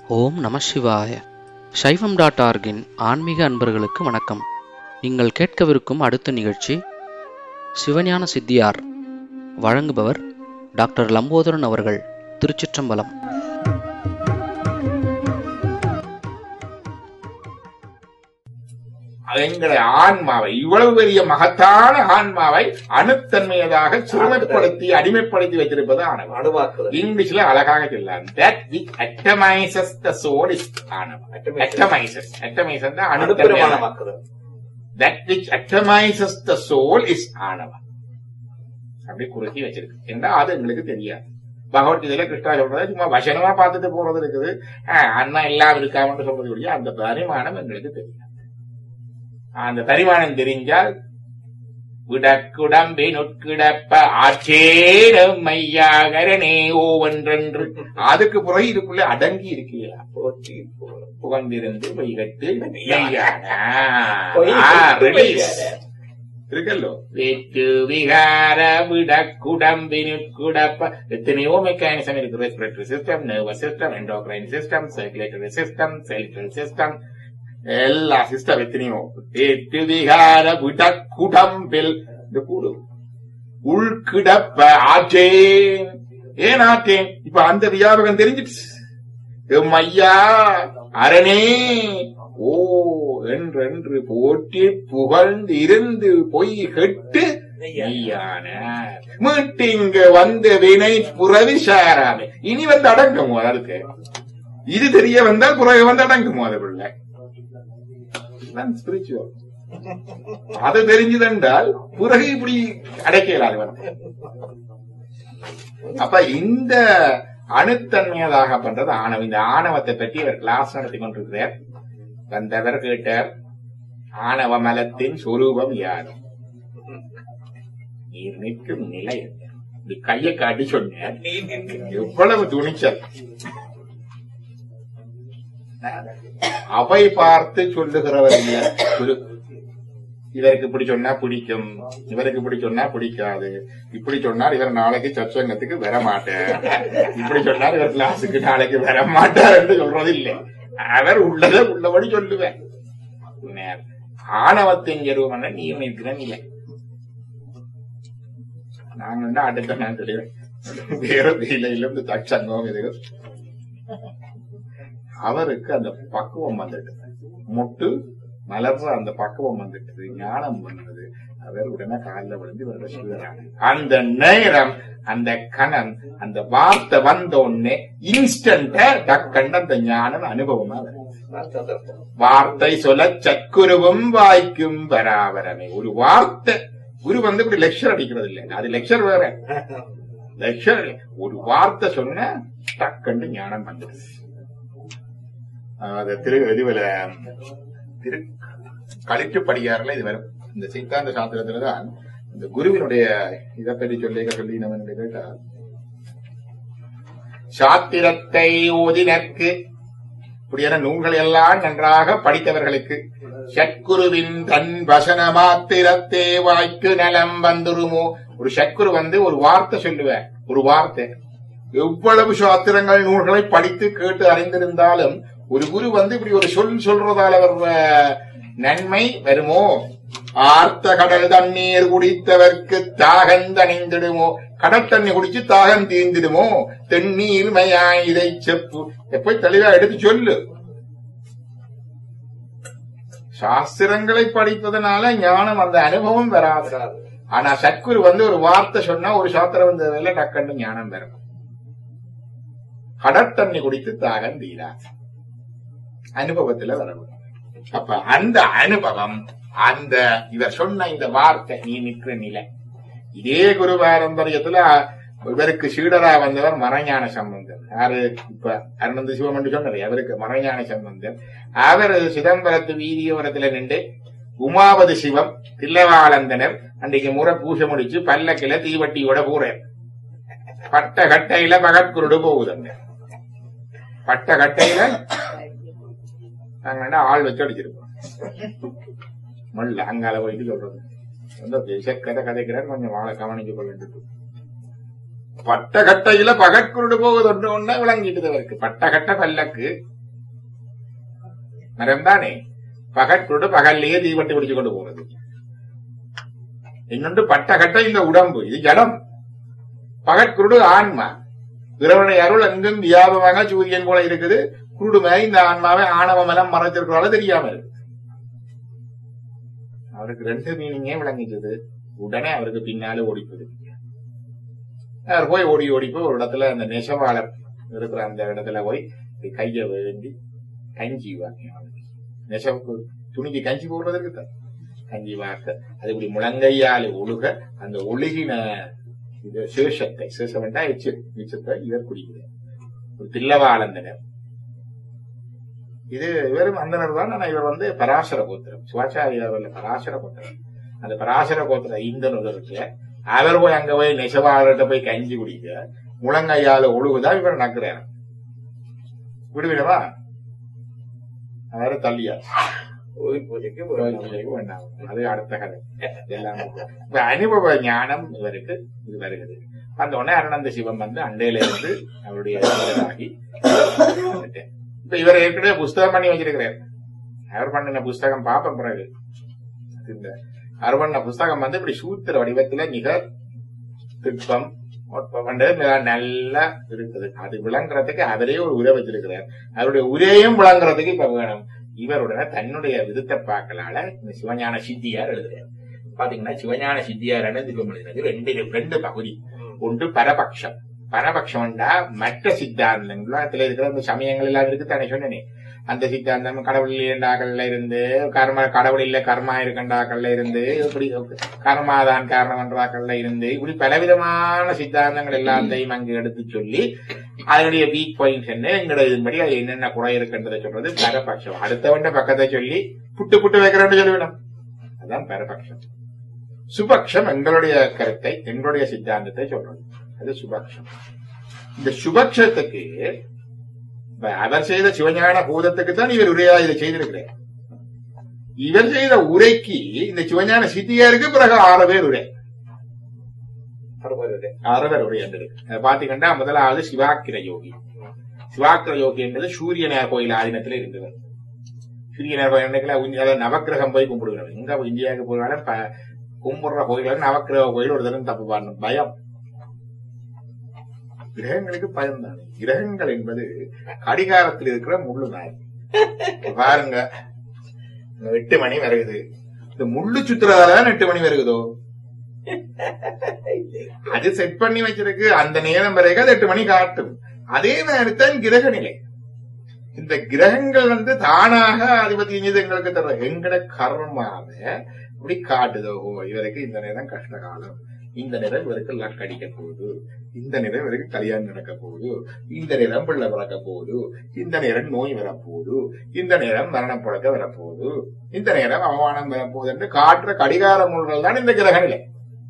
ஓம் நம சிவாய சைவம் டாட் ஆர்கின் ஆன்மீக அன்பர்களுக்கு வணக்கம் நீங்கள் கேட்கவிருக்கும் அடுத்த நிகழ்ச்சி சிவஞான சித்தியார் வழங்குபவர் டாக்டர் லம்போதரன் அவர்கள் திருச்சிற்றம்பலம் எங்களை ஆன்மாவை இவ்வளவு பெரிய மகத்தான ஆன்மாவை அணுத்தன்மையதாக சிறுமைப்படுத்தி அடிமைப்படுத்தி வைத்திருப்பது ஆணவம் அணுவாக்குதல் இங்கிலீஷ்ல அழகாக சொல்லலாம் that which atomizes the soul is ஆணவம் atomizes atomizes தான் அணுத்தன்மையான அணுப்பெருமானமாக்குதல் that which atomizes the soul is ஆணவம் அப்படி குறுக்கி வச்சிருக்கு என்றா அது எங்களுக்கு தெரியாது பகவத்கீதையில கிருஷ்ணா சொல்றது சும்மா வசனமா பார்த்துட்டு போறது இருக்குது ஆஹ், அண்ணா எல்லாம் இருக்காமன்னு சொல்றது ஒழிய அந்த பரிமாணம் எங்களுக்கு தெரியாது அந்த பரிமாணம் தெரிஞ்சால் விடக்குடம்பை நொட்கிடப்ப ஆச்சேரம் மையாகரணே ஓவென்றென்று அதுக்கு பிறகு இதுக்குள்ள அடங்கி இருக்கீங்களா போற்றி புகழும். புகழ்ந்திருந்து வைகட்டு மெய்யான. ரிலீஸ் இருக்கல்லோ வெட்டு விகார விடக்குடம்பினு குடப்ப எத்தனையோ மெக்கானிசம் இருக்கு respiratory system nervous system endocrine system circulatory system செலிட்டரி சிஸ்டம் எல்லா சிஸ்டம் எத்தனையோ வெட்டு விகார விடக்குடம்பில் இந்த கூடு உள்கிடப்ப ஆற்றேன் ஏன் ஆற்றேன் இப்ப அந்த வியாபகம் தெரிஞ்சிடுச்சு எம் ஐயா அரணே ஓ என்றென்று போற்றி புகழ்ந்து இருந்து பொய் கெட்டு மெய்யான மீட்டு இங்க வந்த வினை புறவி சேராமே இனி வந்து அடங்குமோ அதற்கு இது தெரிய வந்தால் புறவை வந்து அடங்குமோ அது பிள்ளை ஸ்பிரிச்சுவல் அது தெரிஞ்சதென்றால் பிறகு இப்படி அடைக்கலாது வந்து அப்ப இந்த அணுத்தன்மையதாக பண்றது ஆணவம் இந்த ஆணவத்தை பற்றி அவர் கிளாஸ் நடத்தி கொண்டிருக்கிறார் வந்தவர் கேட்டார் ஆணவ மலத்தின் சொரூபம் யார் நீர் நிற்கும் நிலை என்ன? இப்படி கையை காட்டி சொன்னார் எவ்வளவு துணிச்சல் அவை பார்த்து சொல்லுகிறவர் இல்ல குரு இவருக்கு இப்படி சொன்னா பிடிக்கும் இவருக்கு இப்படி சொன்னா பிடிக்காது இப்படி சொன்னார் இவர் நாளைக்கு சச்சங்கத்துக்கு வர மாட்டார் இப்படி சொன்னார் இவர் கிளாஸுக்கு நாளைக்கு வர மாட்டார் என்று சொல்றது இல்லை அவர் உள்ளதை உள்ளபடி சொல்லுவேன் உண்மையா. ஆணவத்தின் எருவம் நீ நிற்கிறேன் இல்லை நாங்க வந்து அடுத்த நான் தெரியும் வேற வேலையில இந்த தச்சங்கம் இது அவருக்கு அந்த பக்குவம் வந்துட்டு மொட்டு மலர்ற அந்த பக்குவம் வந்துட்டு ஞானம் வந்தது அவர் உடனே காலில் விழுந்து இவரோட சொல்லுறாங்க அந்த நேரம் அந்த கணம் அந்த வார்த்தை வந்த உடனே இன்ஸ்டன்ட டக்கண்ட அந்த ஞானம் அனுபவமா வருது சந்தர்ப்பம் வார்த்தை சொல்ல சக்குருவும் வாய்க்கும் வராவரமே ஒரு வார்த்தை குரு வந்து இப்படி லெக்சர் அடிக்கிறது இல்லை அது லெக்சர் வேற லெக்சர் ஒரு வார்த்தை சொன்ன டக்குன்னு ஞானம் வந்துடுது அது திரு இதுல திரு கழிட்டுப்படியாறுல இது வரும் இந்த சித்தாந்த சாஸ்திரத்துலதான் இந்த குருவினுடைய இதை பற்றி சொல்லி சொல்லி நம்ம கேட்டா சாத்திரத்தை ஓதினர்க்கு இப்படியான நூல்களை எல்லாம் நன்றாக படித்தவர்களுக்கு சத்குருவின் தன் வசன மாத்திரத்தே வாய்க்கு நலம் வந்துருமோ ஒரு சத்குரு வந்து ஒரு வார்த்தை சொல்லுவேன் ஒரு வார்த்தை எவ்வளவு சாத்திரங்கள் நூல்களை படித்து கேட்டு அறிந்திருந்தாலும் ஒரு குரு வந்து இப்படி ஒரு சொல் சொல்றதால வர்ற நன்மை வருமோ ஆர்த்த கடல் தண்ணீர் குடித்தவர்க்கு தாகம் தணிந்திடுமோ கடல் தண்ணி குடிச்சு தாகம் தீர்ந்திடுமோ தென்னீர் மயாய் இதை செப்பு எப்ப தெளிவா எடுத்து சொல்லு சாஸ்திரங்களை படிப்பதனால ஞானம் அந்த அனுபவம் வராது வராது. ஆனா சத்குரு வந்து ஒரு வார்த்தை சொன்னா ஒரு சாத்திரம் வந்ததுல டக்கண்டு ஞானம் வரும் கடற்தண்ணி குடித்து தாகம் தீராது அனுபவத்துல வரணும் அப்ப அந்த அனுபவம் அந்த இவர் சொன்ன இந்த வார்த்தை நீ நிற்கிற நிலை இதே குரு பாரம்பரியத்துல இவருக்கு சீடரா வந்தவர் மறைஞான சம்பந்தர் யாரு இப்ப அருணந்த சிவமண்டு சொன்னாரு அவருக்கு மறைஞான சம்பந்தர் அவர் சிதம்பரத்து வீதியோரத்துல நின்று உமாபதி சிவம் தில்லவாளந்தனர் அன்றைக்கு முறை பூசை முடிச்சு பல்லக்கில தீவட்டியோட போறார் பட்ட கட்டையில பகற்குருடு போகுதுங்க பட்ட கட்டையில நாங்க என்ன ஆள் வச்சு அடிச்சிருப்போம் மல்ல அங்கால போயிட்டு சொல்றது வந்து விஷக்கதை கதைக்கிறார் கொஞ்சம் வாழை கவனிச்சு கொள்ள வேண்டும் பட்ட கட்டையில பகற்குருடு போகுது ஒன்று ஒண்ணு விளங்கிட்டு அவருக்கு பட்ட கட்ட பல்லக்கு மரம் தானே பகற்குருடு பகல்லையே தீவட்டி பிடிச்சு கொண்டு போறது இன்னொன்று பட்டகட்ட இந்த உடம்பு இது ஜடம் பகற்குருடு ஆன்மா இறைவனுடைய அருள் எங்கும் வியாபமாக சூரியன் போல இருக்குது குருடுமே இந்த ஆன்மாவை ஆணவ மலம் மறைச்சிருக்கிறால தெரியாம இருக்கு அவருக்கு ரெண்டு மீனிங்கே விளங்கிச்சது உடனே அவருக்கு பின்னால ஓடிப்பது அவர் போய் ஓடி ஓடி போய் ஒரு இடத்துல அந்த நெசவாளர் இருக்கிற அந்த இடத்துல போய் இப்படி கைய வேண்டி கஞ்சி வாங்க நெசவுக்கு துணிக்கு கஞ்சி போடுறதுக்கு தான் கஞ்சி வாக்க அது இப்படி முழங்கையால் ஒழுக அந்த ஒழுகின இது சேஷத்தை சேஷம் வேண்டா எச்சு மிச்சத்தை இவர் குடிக்கிறார் ஒரு தில்லவாளந்தனர் இது இவரும் அந்தனர் தான் ஆனா இவர் வந்து பராசர கோத்திரம் சிவாச்சாரியார் இல்ல பராசர கோத்திரம் அந்த பராசர கோத்திர இந்தனர் இருக்கு அவர் போய் அங்க போய் நெசவாளர்கிட்ட போய் கஞ்சி குடிக்க முழங்கையால ஒழுகுதான் இவர் நக்குறாரு விடுவிடவா அவரை தள்ளியார் கோயில் பூஜைக்கு ஒரு கோயில் பூஜைக்கு வேண்டாம் அது அடுத்த கதை இதெல்லாம் இப்ப அனுபவ ஞானம் இவருக்கு இது வருகிறது அந்த உடனே அருணந்த சிவம் வந்து அண்டையில இருந்து அவருடைய ஆகி வந்துட்டேன். இப்ப இவர் ஏற்கனவே புஸ்தகம் பண்ணி வச்சிருக்கிறார் அவர் பண்ணின புஸ்தகம் பாப்பம் பிறகு இந்த அவர் பண்ண புஸ்தகம் வந்து இப்படி சூத்திர வடிவத்துல மிக திட்பம் ஒட்பம்ன்றது மிக நல்லா இருக்குது அது விளங்குறதுக்கு அவரே ஒரு உரை வச்சிருக்கிறார் அவருடைய உரையும் விளங்குறதுக்கு இப்ப வேணும் இவருடைய தன்னுடைய விதத்தை பார்க்கலால இந்த சிவஞான சித்தியார் எழுதுறாரு பாத்தீங்கன்னா சிவஞான சித்தியார் திபம் எழுதுறது ரெண்டு ரெண்டு பகுதி ஒன்று பரபக்ஷம் பரபக்ஷம்டா மற்ற சித்தாந்தங்கள் உலகத்துல இருக்கிற அந்த சமயங்கள் எல்லாம் இருக்கு தானே சொன்னேனே அந்த சித்தாந்தம் கடவுள் இல்லையண்டாக்கள்ல இருந்து கர்ம கடவுள் இல்ல கர்மா இருக்கண்டாக்கள்ல இருந்து இப்படி கர்மாதான் காரணம் என்றாக்கள்ல இருந்து இப்படி பலவிதமான சித்தாந்தங்கள் எல்லாத்தையும் அங்கு எடுத்து சொல்லி அதனுடைய வீக் பாயிண்ட்ஸ் என்ன எங்களோட இதன்படி அது என்னென்ன குறை இருக்குன்றதை சொல்றது பரபக்ஷம் அடுத்தவண்ட பக்கத்தை சொல்லி புட்டு புட்டு வைக்கிறேன்னு சொல்லிவிடும் அதான் பரபக்ஷம் சுபக்ஷம் எங்களுடைய கருத்தை எங்களுடைய சித்தாந்தத்தை சொல்றது அது சுபக்ஷம் இந்த சுபக்ஷத்துக்கு இப்ப அவர் செய்த சிவஞான பூதத்துக்கு தான் இவர் உரையா இதை செய்திருக்கிறார் இவர் செய்த உரைக்கு இந்த சிவஞான சித்தியாருக்கு பிறகு ஆறு பேர் உரை அறுபது ஆறு பேர் உரை என்று பாத்தீங்கன்னா முதலாவது சிவாக்கிர யோகி சிவாக்கிர யோகி என்பது சூரியனார் கோயில் ஆதீனத்தில் இருந்தவர் சூரியனார் கோயில் என்னைக்குல அதாவது நவக்கிரகம் போய் கும்பிடுகிறவர் எங்க இந்தியாவுக்கு போனாலும் ப- கும்பிடுற கோயில் நவக்கிரக கோயில் ஒரு தரம் தப்பு பண்ணணும் பயம் கிரகங்களுக்கு பயம் தானே கிரகங்கள் என்பது கடிகாரத்தில் இருக்கிற முள்ளு நாய் பாருங்க இந்த எட்டு மணி வருகுது இந்த முள்ளு சுத்துறதாலதான் எட்டு மணி வருகுதோ அது செட் பண்ணி வச்சிருக்கு அந்த நேரம் வரைக்கும் அது எட்டு மணி காட்டும் அதே நேரத்தான் கிரக நிலை இந்த கிரகங்கள் வந்து தானாக அதிபதி எங்களுக்கு தர எங்கட கர்மாவை இப்படி காட்டுதோ ஓ, இவருக்கு இந்த நேரம் கஷ்ட காலம் இந்த நேரம் இவருக்கு லக் அடிக்க போகுது இந்த நேரம் இவருக்கு கல்யாணம் நடக்க போகுது இந்த நேரம் பிள்ளை பிறக்க போகுது இந்த நேரம் நோய் வரப்போகுது இந்த நேரம் மரணம் புழக்க வரப்போகுது இந்த நேரம் அவமானம் வரப்போகுது என்று காட்டுற கடிகார முள்கள் தான் இந்த கிரக நிலை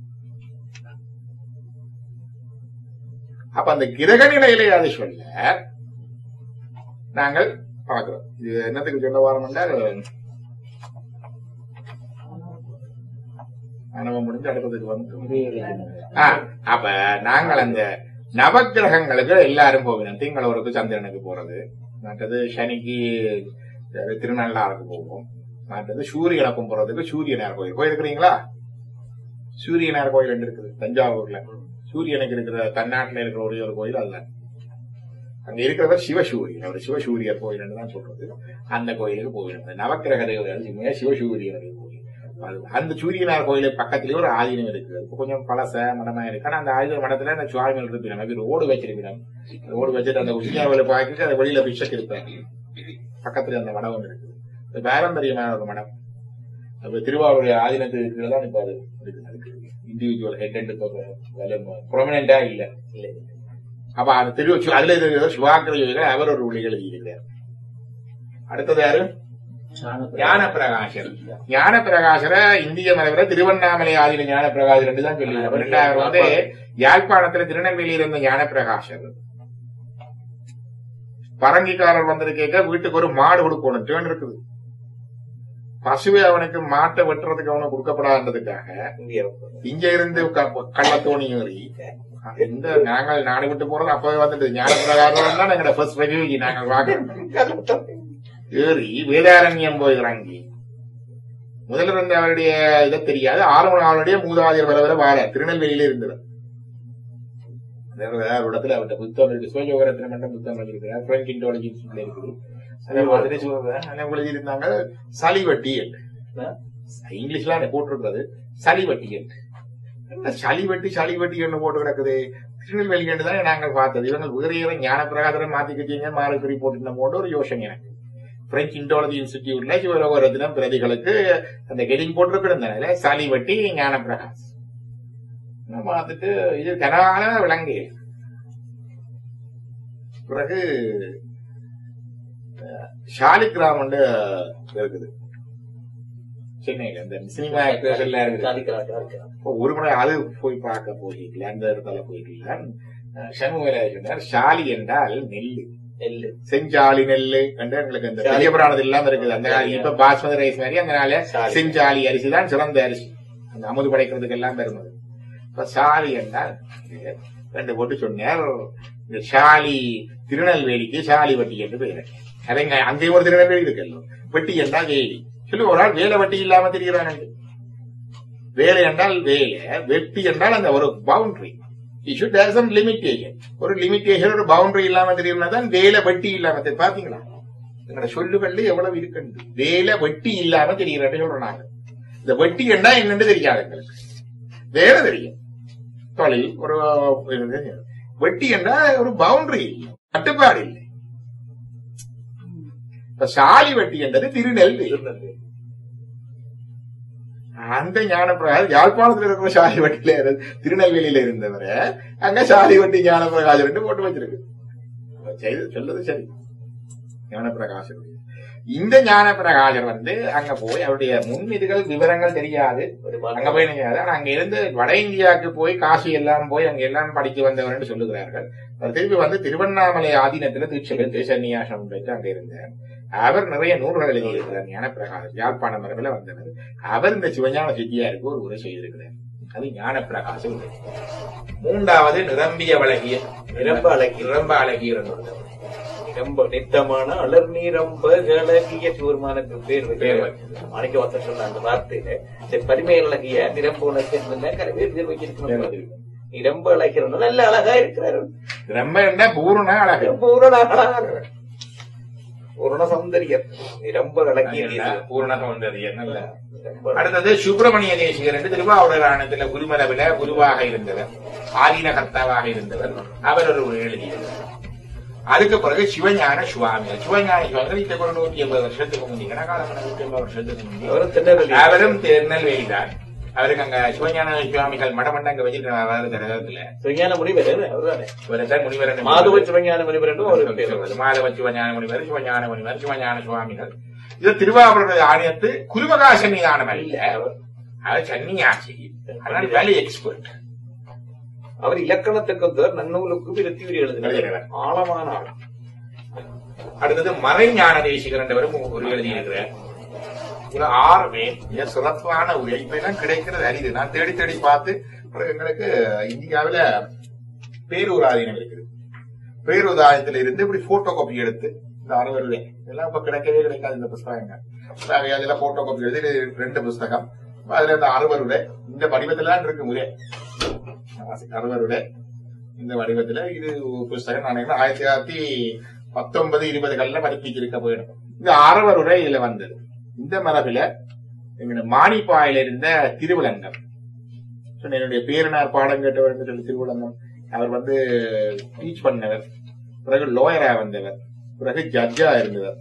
அப்ப அந்த கிரக நிலையிலே அது சொல்ல நாங்கள் பார்க்கிறோம் இது என்னத்துக்கு சொல்ல வாரம் என்றால் அனுபவம் முடிஞ்சு அடுத்ததுக்கு வந்து ஆ, அப்ப நாங்கள் அந்த நவக்கிரகங்களுக்கு எல்லாரும் போகணும் திங்களவருக்கு சந்திரனுக்கு போறது மற்றது சனிக்கு அஹ், திருநள்ளாறுக்கு போவோம் மற்றது சூரியனை கும்பிடுறதுக்கு சூரியனார் கோயில் போயிருக்கிறீங்களா சூரியனார் கோயில் ரெண்டு இருக்குது தஞ்சாவூர்ல சூரியனுக்கு இருக்கிற தன்னாட்டுல இருக்கிற ஒரே ஒரு கோயில் அல்ல அங்க இருக்கிறவர் சிவசூரியன் அவர் சிவசூரியர் கோயில் தான் சொல்றது அந்த கோயிலுக்கு போயிடும் நவக்கிரக தேவதைகள் சிவ- சிவசூரியனுடைய கோயில் அது- அந்த சூரியனார் கோயிலுக்கு பக்கத்திலேயே ஒரு ஆதீனம் இருக்குது இப்ப கொஞ்சம் பழச மடமா இருக்கு ஆனா அந்த ஆயுத மடத்துல அந்த சுவாமிகள் இருப்பினம் அது ரோடு வச்சிருப்பினம் ரோடு வச்சுட்டு அந்த உச்சியாவில பாக்கிட்டு அதை வெளியில பிஷக் இருப்பாங்க பக்கத்துல அந்த மடமும் இருக்குது இது பாரம்பரியமான ஒரு மடம் அப்ப திருவாரூர் ஆதீனத்துக்கு கீழே தான் இப்ப அது இருக்குது அதுக்கு இண்டிவிஜுவல் ஹெட் அண்ட் ப்ரொமினா இல்ல இல்ல அப்ப அந்த திரு அதுல இருக்கிற சிவாக்கிர யோகிகள் அவர் ஒரு ஒளி எழுதியிருக்கிறார் அடுத்தது யாரு ஞான பிரகாசர் ஞான பிரகாசரை இந்திய மரபுல திருவண்ணாமலை ஆதீன ஞான பிரகாசர் என்று தான் சொல்லி ரெண்டாயிரம் வந்து யாழ்ப்பாணத்துல திருநெல்வேலியில் இருந்த ஞான பிரகாசர் பரங்கிக்காரர் வந்திருக்கேக்க வீட்டுக்கு ஒரு மாடு கொடுக்கணும் டேர்ன் இருக்குது பசுவை அவனுக்கு மாட்டை வெட்டுறதுக்கு அவனுக்கு கொடுக்கப்படாததுக்காக இங்க இருந்து க- கள்ளத்தோணி ஏறி எந்த நாங்கள் நாடு விட்டு போறது அப்பவே வந்துட்டு ஞான பிரகாரம் தான் எங்களோட ஃபர்ஸ்ட் ரிவ்யூ நாங்கள் வாங்குறோம் ஏறி வேதாரண்யம் போய் இறங்கி முதல்ல இருந்த அவருடைய இதை தெரியாது ஆறுமணி அவருடைய மூதாதையர் வர வர வார திருநெல்வேலியில இருந்தவர் வேற வேற ஒரு இடத்துல அவர்கிட்ட புத்தகம் இருக்கு சிவஜோகரத்தின மட்டும் புத்தகம் எழுதியிருக்கிறார் பிரெஞ்ச் இண்டோலஜி இருக்குது அதே மாதிரி சிவ- எழுதி இருந்தாங்க சளிவட்டி என்று. இங்கிலீஷ்ல அதை போட்டிருக்கிறது சளிவட்டி என்று என்ன சளிவட்டி சளிவட்டி என்று போட்டு கிடக்குது திருநெல்வேலி என்று தான் நாங்கள் பார்த்தது இவங்க உதறியரை ஞான பிரகாசரம் மாத்தி கட்டிங்க மாறுபடி போட்டு போட்டு ஒரு யோசனை எனக்கு பிரெஞ்சு இண்டோலஜி இன்ஸ்டிடியூட்ல சிவலோகரத்தினம் பிரதிகளுக்கு அந்த கெடிங் போட்டிருக்கிறதுனால சளிவட்டி ஞான பிரகாஷ் நான் பார்த்துட்டு இது கனகால விலங்கு பிறகு அஹ், ஷாலிகிராம் வந்து இருக்குது சென்னையில இந்த சினிமா எல்லாம் இருக்குது இப்போ ஒரு முறை அது போய் பார்க்க போயிருக்கல அந்த இடத்துல போயிருக்கல சண்முகராஜ சொன்னார் ஷாலி என்றால் நெல்லு நெல்லு செஞ்சாலி நெல்லு என்று எங்களுக்கு இந்த ஷாலி. பெரிய புராணத்தில் இல்லாம இருக்குது அந்த காலம் இப்ப பாஸ்மதி ரைஸ் மாதிரி அதனால ஷாலி. செஞ்சாலி அரிசி தான் சிறந்த அரிசி அந்த அமுது படைக்கிறதுக்கு எல்லாம் பெருமது இப்ப ஷாலி என்றால் ரெண்டு போட்டு சொன்னார் இந்த ஷாலி திருநெல்வேலிக்கு ஷாலி வட்டி என்று பெயர் அதங்க அங்கேயும் ஒரு திருநெல்வேலி இருக்கല്ലോ வெட்டி என்றால் வேலி சொல்லி ஒரு ஆள் வேலை வட்டி இல்லாம தெரிகிறான் வேலை என்றால் வேலை வெட்டி என்றால் அந்த ஒரு boundary should have some limitation ஒரு லிமிட்டேஷன் ஒரு பவுண்டரி இல்லாம தெரியும்னா தான் வேலை வெட்டி இல்லாம தெரி- பாத்தீங்களா எங்களோட சொல்லுகள்ல எவ்வளவு இருக்குன்னு வேலை வெட்டி இல்லாம தெரிகிறேன் சொல்றாங்க இந்த வெட்டி என்றா என்னன்னு தெரியாது எங்களுக்கு வேலை தெரியும் தொழில் ஒரு வெட்டி என்றா ஒரு பவுண்டரி இல்லை கட்டுப்பாடு இல்லை இப்ப சாலி வெட்டி என்றது திருநெல்வேலி திருநெல்வேலி அந்த ஞானப்பிரகாசம் யாழ்ப்பாணத்துல இருக்கிற சாலி வட்டியில இருந்து திருநெல்வேலியில இருந்தவரை அங்க சாலி வட்டி ஞானப்பிரகாசம் ரெண்டு போட்டு வச்சிருக்கு செய்து சொல்றது சரி ஞானப்பிரகாசர் இந்த ஞானப்பிரகாசர் வந்து அங்க போய் அவருடைய முன்னிதுகள் விவரங்கள் தெரியாது ஒரு அங்க போய் தெரியாது ஆனா அங்க இருந்து வட இந்தியாவுக்கு போய் காசி எல்லாம் போய் அங்க எல்லாம் படிக்க வந்தவர் என்று சொல்லுகிறார்கள் அவர் திருப்பி வந்து திருவண்ணாமலை ஆதீனத்துல தீட்சை பெற்று சன்னியாசம் பெற்று அங்க இருந்தார் அவர் நிறைய நூல்கள் எழுதியிருக்கிறார் ஞானப்பிரகாசம் யாழ்ப்பாண மரபில் வந்தவர் அவர் இந்த சிவஞான சித்தியாருக்கு ஒரு உரை செய்திருக்கிறார் அது ஞானப்பிரகாசம் உரை. மூன்றாவது நிரம்பிய வழகிய நிரம்ப அழகிய. நிரம்ப அழகிய நிரம்ப நித்தமான அலர் நீரம்ப அழகிய சிவருமானுக்கு பேர் பேர் வைக்க மாணிக்க வாசன் சொன்ன அந்த வார்த்தையில இந்த பரிமை அழகிய நிரம்ப உனக்கு நிறைய பேர் பேர் வைக்கணும் நிரம்ப அழகிறவங்க நல்ல அழகா இருக்கிறாரு ரொம்ப என்ன பூரண அழகு பூரண அழகா பூரண சௌந்தரியர் நிரம்ப அழகிய நீர். பூரண சௌந்தரியம் நல்ல நிரம்ப அடுத்தது சுப்பிரமணிய தேசிகர் என்று திருவாவூராணத்துல குருமரபில குருவாக இருந்தவர் ஆதீன கர்த்தாவாக இருந்தவர் அவர் ஒரு உரை எழுதியிருந்தார் அதுக்கு பிறகு சிவஞான சுவாமிகள் சிவஞான சுவாமிகள் இப்ப ஒரு நூத்தி ஐம்பது வருஷத்துக்கு முந்தி கணக்காலம் நூத்தி ஐம்பது வருஷத்துக்கு முந்தி அவரும் திருநெல்வேலி அவரும் திருநெல்வேலி தான் அவருக்கு அங்க சிவஞான சுவாமிகள் மடமண்ட அங்க வச்சிருக்க வராது கிரகத்துல சிவஞான முனிவர் அவர்தானே இவரைத்தான் முனிவரன் மாதவ சிவஞான முனிவர் என்று ஒரு பேர் சொல்றது. மாதவ சிவஞான முனிவர் சிவஞான முனிவர் சிவஞான சுவாமிகள் இது திருவாபுர ஆணையத்து குருமகாச நிதானம் அல்ல அவர் சன்னியாசி அதனால் வேலை எக்ஸ்பர்ட் அவர் இலக்கணத்துக்கு வந்தவர் நன்னூலுக்கு விருத்தி உரி எழுதினார் எழுதினவர். ஆழமான ஆள் அடுத்தது மறைஞான தேசிகர் என்றவரும் ஒரு எழுதியிருக்கிறார் ஒரு ஆறு பேர் மிக சிறப்பான உரை இப்ப எல்லாம் கிடைக்கிறது அரிது நான் தேடி தேடி பார்த்து அப்புறம் எங்களுக்கு இந்தியாவில பேரூராதீனம் இருக்குது பேரூராதீனத்துல இருந்து இப்படி போட்டோ காப்பி எடுத்து இந்த அறுபது இதெல்லாம் இப்ப கிடைக்கவே கிடைக்காது இந்த புஸ்தகங்கள் ஆகவே அதுல போட்டோ காப்பி எடுத்து இது ரெண்டு புஸ்தகம் அதுல இந்த அறுவருடை இந்த வடிவத்துல தான் இருக்கு முறை அறுவருடை இந்த வடிவத்துல இது புஸ்தகம் நான் நினைக்கிறேன் ஆயிரத்தி தொள்ளாயிரத்தி பத்தொன்பது இருபதுகள்ல பதிப்பிச்சு இருக்க போயிடும் இந்த அறுவருடை இதுல வந்தது இந்த மரபில எங்க மானிப்பாயில இருந்த திருவிலங்கம் சொன்ன என்னுடைய பேரனார் பாடம் கேட்டவர் என்று சொல்லி திருவிலங்கம் அவர் வந்து டீச் பண்ணவர் பிறகு லோயரா வந்தவர் பிறகு ஜட்ஜா இருந்தவர்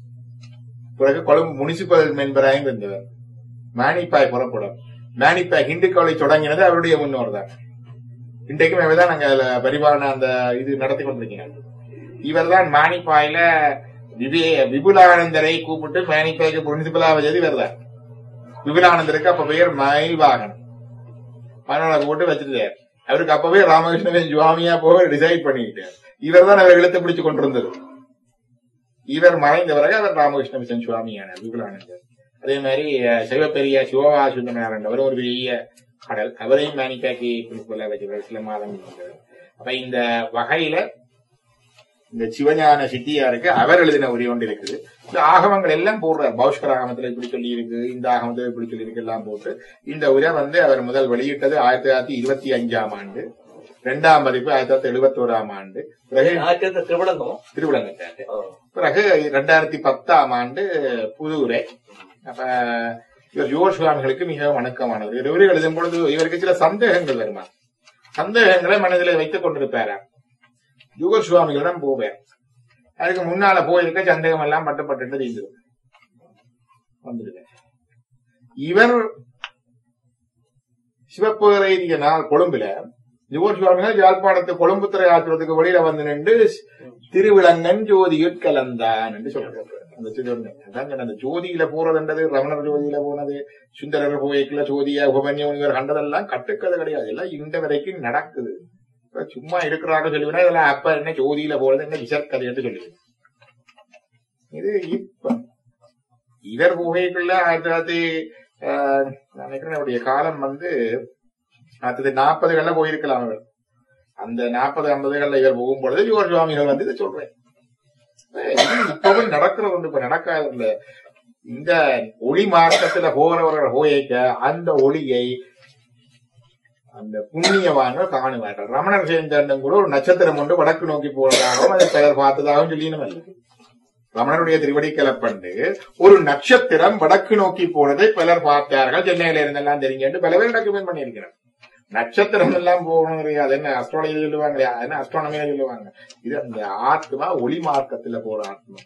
பிறகு கொழும்பு முனிசிபல் மெம்பராயும் இருந்தவர் மானிப்பாய் புறப்படும் மானிப்பாய் ஹிந்து காலேஜ் தொடங்கினது அவருடைய முன்னோர் தான் இன்றைக்கும் இவர்தான் நாங்க அதுல பரிபாலன அந்த இது நடத்தி கொண்டிருக்கீங்க இவர்தான் மானிப்பாயில விவே விபுலானந்தரை கூப்பிட்டு மானிப்பாய்க்கு பிரின்சிபலா வச்சது இவர்தான் விபுலானந்தருக்கு அப்ப பெயர் மயில்வாகன் மனோட போட்டு வச்சிருந்தார் அவருக்கு அப்பவே ராமகிருஷ்ணன் சுவாமியா போக டிசைட் பண்ணிக்கிட்டார் இவர் தான் அவர் இழுத்து பிடிச்சு கொண்டிருந்தது இவர் மறைந்த பிறகு அவர் ராமகிருஷ்ண மிஷன் சுவாமியானார் விபுலானந்தர் அதே மாதிரி அஹ், சிவபெரிய சிவவா சுந்தரனார் அவர் ஒரு பெரிய கடல் அவரையும் மேனிபேக்கி பிரின்சிபலா வச்சிருக்கார் சில மாதம் இருந்தவர். அப்ப இந்த வகையில இந்த சிவஞான சித்தியாருக்கு அவர் எழுதின உரை ஒன்று இருக்குது இந்த ஆகமங்கள் எல்லாம் போடுறார் பௌஷ்கர் ஆகமத்துல இப்படி சொல்லி இருக்கு இந்த ஆகமத்துல இப்படி சொல்லி இருக்கு எல்லாம் போட்டு இந்த உரை வந்து அவர் முதல் வெளியிட்டது ஆயிரத்தி தொள்ளாயிரத்தி இருபத்தி அஞ்சாம் ஆண்டு இரண்டாம் பதிப்பு ஆயிரத்தி தொள்ளாயிரத்தி எழுபத்தி ஓராம் ஆண்டு பிறகு ஆச்சரிய திருவிழங்கம் திருவிழங்கத்தாரு பிறகு ரெண்டாயிரத்தி பத்தாம் ஆண்டு புது உரை அப்ப இவர் யுவ சுவாமிகளுக்கு மிகவும் வணக்கமானவர் இவர் உரை எழுதும் பொழுது இவருக்கு சில சந்தேகங்கள் வருமா சந்தேகங்களை மனதில் வைத்துக் கொண்டிருப்பாராம் யுக சுவாமிகளிடம் போவார் அதுக்கு முன்னால போயிருக்க சந்தேகம் எல்லாம் பட்டுப்பட்டு தீர்ந்துடும் வந்துடுங்க இவர் சிவப்பேரைய நாள் கொழும்புல யுவர் சுவாமிகள் யாழ்ப்பாணத்து கொழும்பு துறை ஆற்றுறதுக்கு வெளியில வந்து நின்று திருவிளங்கன் ஜோதியுட் கலந்தான் என்று சொல்றாரு அந்த திருவண்ணன் அதாங்க அந்த ஜோதியில போறதுன்றது ரமணர் ஜோதியில போனது சுந்தரர் போய்க்குள்ள ஜோதியா உபமன்யம் இவர் கண்டதெல்லாம் கட்டுக்கதை கிடையாது எல்லாம் இந்த வரைக்கும் நடக்குது இப்ப சும்மா இருக்கிறாங்க சொல்லுவேன்னா இதெல்லாம் அப்ப என்ன ஜோதியில போறது என்ன விசற்கதை என்று சொல்லுது இது இப்ப இவர் புகைக்குள்ள ஆயிரத்தி தொள்ளாயிரத்தி ஆஹ், நான் நினைக்கிறேன் அவருடைய காலம் வந்து அடுத்தது நாற்பதுகள்ல போயிருக்கலாம் அவர் அந்த நாற்பது ஐம்பதுகள்ல இவர் போகும்பொழுது யுவர் சுவாமிகள் வந்து இதை சொல்றேன் இப்பவும் நடக்கிறது ஒன்று இப்ப நடக்காது இல்ல இந்த ஒளி மார்க்கத்துல போறவர்கள் போயிக்க அந்த ஒளியை அந்த புண்ணியவான்கள் காணுவார்கள் ரமணர் சேர்ந்தன் கூட ஒரு நட்சத்திரம் ஒன்று வடக்கு நோக்கி போறதாகவும் அதை பெயர் பார்த்ததாகவும் சொல்லினும் அல்ல ரமணருடைய திருவடி கிளப்பண்டு ஒரு நட்சத்திரம் வடக்கு நோக்கி போனதை பலர் பார்த்தார்கள் சென்னையில இருந்தெல்லாம் தெரிஞ்சு பல பேர் டாக்குமெண்ட் பண்ணியிருக்கிறார் நட்சத்திரம் எல்லாம் போகணும் அது என்ன அஸ்ட்ராலஜி சொல்லுவாங்க அது என்ன அஸ்ட்ரானமியா சொல்லுவாங்க இது அந்த ஆத்மா ஒளி மார்க்கத்துல போற ஆத்மா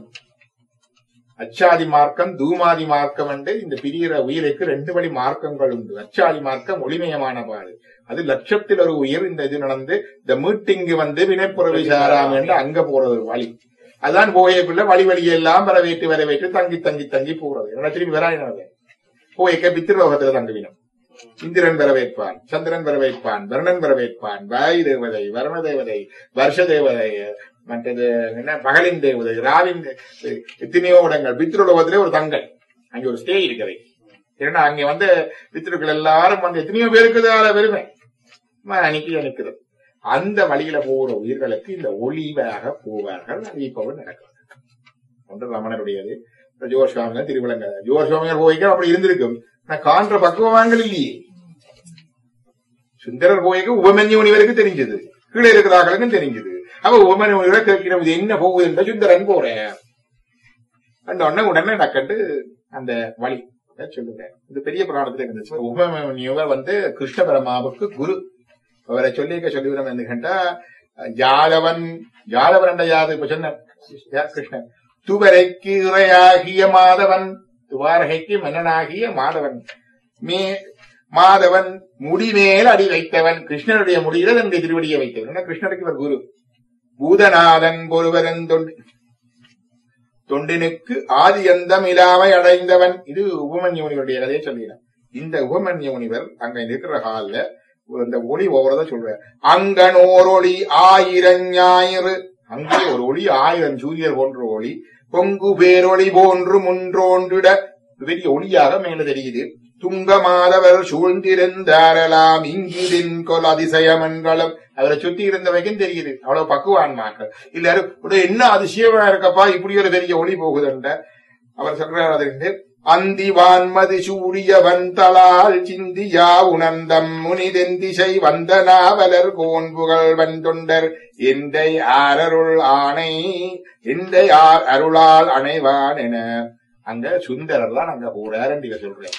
அச்சாதி மார்க்கம் தூமாதி மார்க்கம் என்று இந்த பிரிகிற உயிருக்கு ரெண்டு வழி மார்க்கங்கள் உண்டு அச்சாதி மார்க்கம் ஒளிமயமான பாடு அது லட்சத்தில் ஒரு உயிர் இந்த இது நடந்து இந்த மீட்டிங்கு வந்து வினைப்புறவி சாராம் என்று அங்க போறது ஒரு வழி அதான் போயக்குள்ள வழி வழியெல்லாம் வரவேற்று வரவேற்று தங்கி தங்கி தங்கி போறது என்ன திரும்பி வராயினது போயக்க பித்திருலோகத்துல தங்குவினம் இந்திரன் வரவேற்பான் சந்திரன் வரவேற்பான் வருணன் வரவேற்பான் வாயு தேவதை வருண தேவதை வருஷ தேவதை மற்றது என்ன பகலின் தேவதை ராவின் தே- எத்தனையோ இடங்கள் பித்ருலோகத்திலே ஒரு தங்கல் அங்க ஒரு ஸ்டே இருக்கிறது ஏன்னா அங்க வந்து பித்ருக்கள் எல்லாரும் வந்து எத்தனையோ பேருக்கு அது பெருமை அன்னைக்கு அனுக்கிறது அந்த வழியில போகிற உயிர்களுக்கு இந்த ஒளிவாக போவார்கள் அது இப்பவும் நடக்கிறது ஒன்று ரமணருடையது இப்ப ஜோர்சுவாமிகள் திருவிழங்க ஜோர்சுவாமிகள் போய்க்க அப்படி இருந்திருக்கும் நான் காண்ற பக்குவமாங்கள் இல்லையே சுந்தரர் போய்க்க உபமன்ய முனிவருக்கு தெரிஞ்சது கீழே இருக்கிறார்களுக்கும் தெரிஞ்சது அப்ப உபமன்ய முனிவரை கேட்கிறோம் இது என்ன போகுது என்ற சுந்தரன் போறேன் அந்த உடனே உடனே நக்கண்டு அந்த வழி சொல்லுறேன் இது பெரிய புராணத்துல இருந்துச்சு உபமன்யுவர் வந்து கிருஷ்ண பரமாவுக்கு குரு அவரை சொல்லிக்க சொல்லிவிடும் என்று கேட்டா ஜாதவன் ஜாதவன் யாது இப்ப சொன்ன யார் கிருஷ்ணன் துவரைக்கு இறையாகிய மாதவன் துவாரகைக்கு மன்னனாகிய மாதவன் மே மாதவன் முடிமேல் அடி வைத்தவன் கிருஷ்ணனுடைய முடியில தன்னுடைய திருவடியை வைத்தவன் ஏன்னா கிருஷ்ணருக்கு இவர் குரு பூதநாதன் ஒருவரன் தொண்டு தொண்டினுக்கு ஆதி அந்தம் இல்லாமை அடைந்தவன் இது உபமன்ய முனிவருடைய கதையை சொல்லினார் இந்த உபமன்ய முனிவர் அங்க இருக்கிற ஹால்ல இந்த ஒளி ஒவ்வொருதான் சொல்றார் அங்கனோர் ஒளி ஆயிரம் ஞாயிறு அங்கே ஒரு ஒளி ஆயிரம் சூரியர் போன்ற ஒளி பொங்கு பேரொளி போன்று முன்றோன்றிட பெரிய ஒளியாக மேல தெரியுது துங்க மாதவர் சூழ்ந்திருந்தாரலாம் இங்கிதின் கொல் அதிசயம் என்றாலும் அவரை சுத்தி இருந்தவைக்கும் தெரியுது அவ்வளவு பக்குவான்மாக்கள் எல்லாரும் "உடனே என்ன அதிசயமா இருக்கப்பா இப்படி ஒரு பெரிய ஒளி போகுதுன்ற அவர் சொல்றார் அது அந்தி வான்மதி சூடியவன் தலால் சிந்தியா உணர்ந்தம் முனிதென் திசை வந்த நாவலர் கோன்புகள் வந்தொண்டர் எந்தை ஆரருள் ஆணை எந்தை ஆர் அருளால் அணைவான் என அங்க சுந்தரர்லாம் அங்க போறாரு நீங்க சொல்றேன்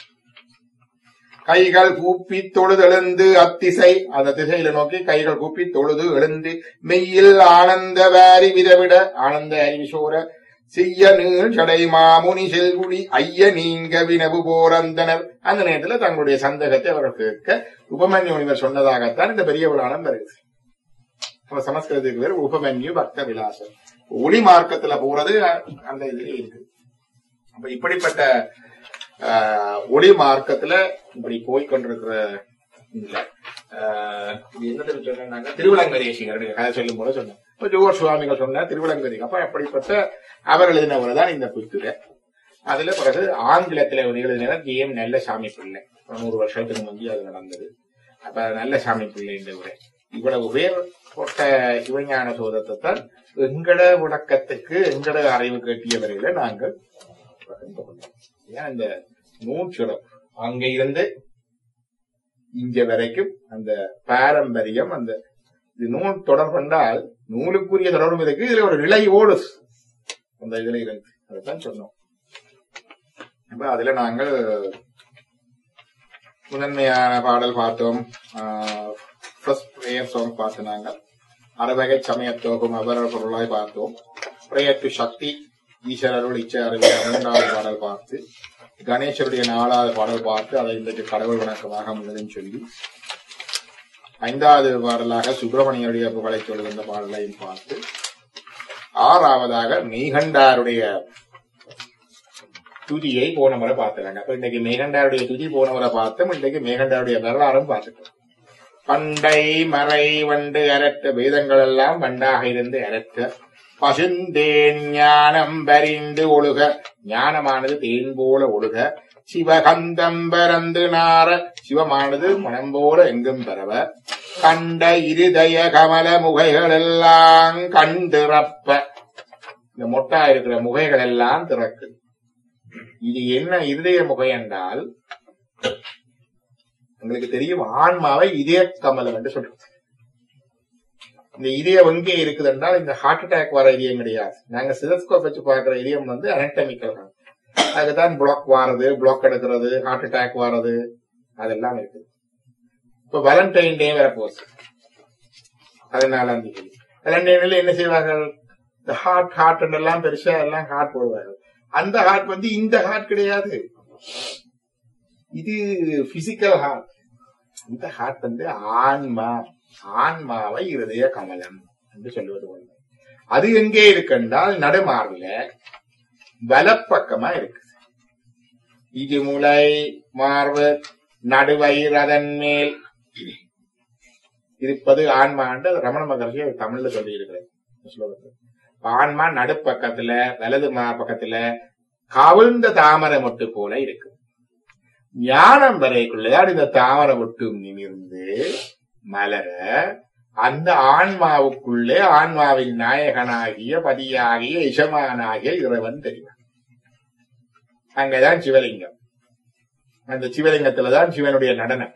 கைகள் கூப்பி தொழுதெழுந்து அத்திசை அந்த திசையில நோக்கி கைகள் கூப்பி தொழுது எழுந்து மெய்யில் ஆனந்த வாரி விதவிட ஆனந்த அறிவிசோர செய்ய நீள் சடை மாமுனி செல்குடி ஐய நீங்க வினவு போரந்தனர் அந்த நேரத்துல தங்களுடைய சந்தேகத்தை அவர்கள் கேட்க உபமன்யு முனிவர் சொன்னதாகத்தான் இந்த பெரிய புராணம் வருது அப்ப சமஸ்கிருதத்துக்கு பேர் உபமன்யு பக்த விலாசம் ஒளி மார்க்கத்துல போறது அந்த இதுல இருக்கு அப்ப இப்படிப்பட்ட ஆஹ், ஒளி மார்க்கத்துல இப்படி போய் கொண்டிருக்கிற இதுல ஆஹ், இது என்னது சொன்னாங்க திருவிளங்கரேசிகருடைய கதை சொல்லும் போது சொன்னேன் இப்ப ஜோர் சுவாமிகள் சொன்ன திருவிளங்கரி அப்ப அப்படிப்பட்ட அவர் எழுதினவர் தான் இந்த புத்துரை அதுல பிறகு ஆங்கிலத்துல ஒரு எழுதினர் ஜி எம் நல்ல சாமி பிள்ளை ஒரு நூறு வருஷத்துக்கு முந்தி அது நடந்தது அப்ப நல்ல சாமி பிள்ளை இந்த உரை இவ்வளவு பேர் போட்ட சிவஞான சோதத்தை தான் எங்கட விளக்கத்துக்கு எங்கட அறிவு கட்டிய வரையில நாங்கள் பகிர்ந்து கொண்டோம். ஏன் இந்த நூல் சிறப்பு அங்க இருந்து இங்க வரைக்கும் அந்த பாரம்பரியம் அந்த இது நூல் தொடர்பென்றால் நூலுக்குரிய தொடர்பும் இருக்கு இதுல ஒரு நிலை ஓடுது அந்த இதுல இருந்து அதைத்தான் சொன்னோம் அப்ப அதுல நாங்கள் முதன்மையான பாடல் பார்த்தோம் ஃபர்ஸ்ட் பிரேயர் சாங் பார்த்து நாங்கள் அறுவகை சமயத்தோகம் அபர பொருளாய் பார்த்தோம் பிரேயர் டு சக்தி ஈஸ்வரருள் இச்சை அறிவிய மூன்றாவது பாடல் பார்த்து கணேசருடைய நாலாவது பாடல் பார்த்து அதை இன்றைக்கு கடவுள் வணக்கமாக முன்னதும் சொல்லி ஐந்தாவது பாடலாக சுப்பிரமணியருடைய புகழை சொல்லுகின்ற பாடலையும் பார்த்து ஆறாவதாக மெய்கண்டாருடைய துதியை போன முறை பார்த்துறாங்க அப்ப இன்னைக்கு மேகண்டாருடைய துதி போன முறை பார்த்தோம் இன்னைக்கு மேகண்டாருடைய வரலாறும் பார்த்துட்டோம் பண்டை மறை வண்டு அரற்ற வேதங்கள் எல்லாம் வண்டாக இருந்து அரற்ற பசுந்தேன் ஞானம் பரிந்து ஒழுக ஞானமானது தேன் போல ஒழுக சிவகந்தம் பரந்து நார சிவமானது மனம் போல எங்கும் பரவ கண்ட இருதய கமல முகைகள் எல்லாம் கண்டிறப்ப இந்த மொட்டா இருக்கிற முகைகள் எல்லாம் திறக்குது இது என்ன இருதய முகை என்றால் உங்களுக்கு தெரியும் ஆன்மாவை இதய கமலம் என்று சொல்றோம் இந்த இதயம் எங்கே இருக்குது என்றால் இந்த ஹார்ட் அட்டாக் வர இதயம் கிடையாது நாங்க சிதஸ்கோப் வச்சு பார்க்கிற இதயம் வந்து அனட்டமிக்கல் அதுக்குதான் பிளாக் வாரது பிளாக் எடுக்கிறது ஹார்ட் அட்டாக் வாரது அதெல்லாம் இருக்குது இப்ப வேலண்டைன் டே வரப்போகுது பதினாலாம் தேதி வேலண்டைன்ல என்ன செய்வார்கள் இந்த ஹார்ட் ஹார்ட் எல்லாம் பெருசா எல்லாம் ஹார்ட் போடுவார்கள் அந்த ஹார்ட் வந்து இந்த ஹார்ட் கிடையாது இது பிசிக்கல் ஹார்ட் இந்த ஹார்ட் வந்து ஆன்மா ஆன்மாவை இருதய கமலம் என்று சொல்லுவது போல அது எங்கே இருக்குன்றால் நடுமார்பில வலப்பக்கமா இருக்கு இது முளை மார்பு நடுவயிறு அதன் மேல் இருப்பது ஆன்மாண்டு ரமண மகர்ஷி அவர் தமிழ்ல சொல்லி இருக்கிறார் ஸ்லோகத்துல. ஆன்மா நடுப்பக்கத்துல வலது மா பக்கத்துல கவிழ்ந்த தாமரை மொட்டு போல இருக்கு ஞானம் வரைக்குள்ளதான் இந்த தாமரை மொட்டும் நிமிர்ந்து மலர அந்த ஆன்மாவுக்குள்ளே ஆன்மாவின் நாயகனாகிய பதியாகிய இசமானாகிய இறைவன் தெரியும் அங்கதான் சிவலிங்கம் அந்த சிவலிங்கத்துலதான் சிவனுடைய நடனம்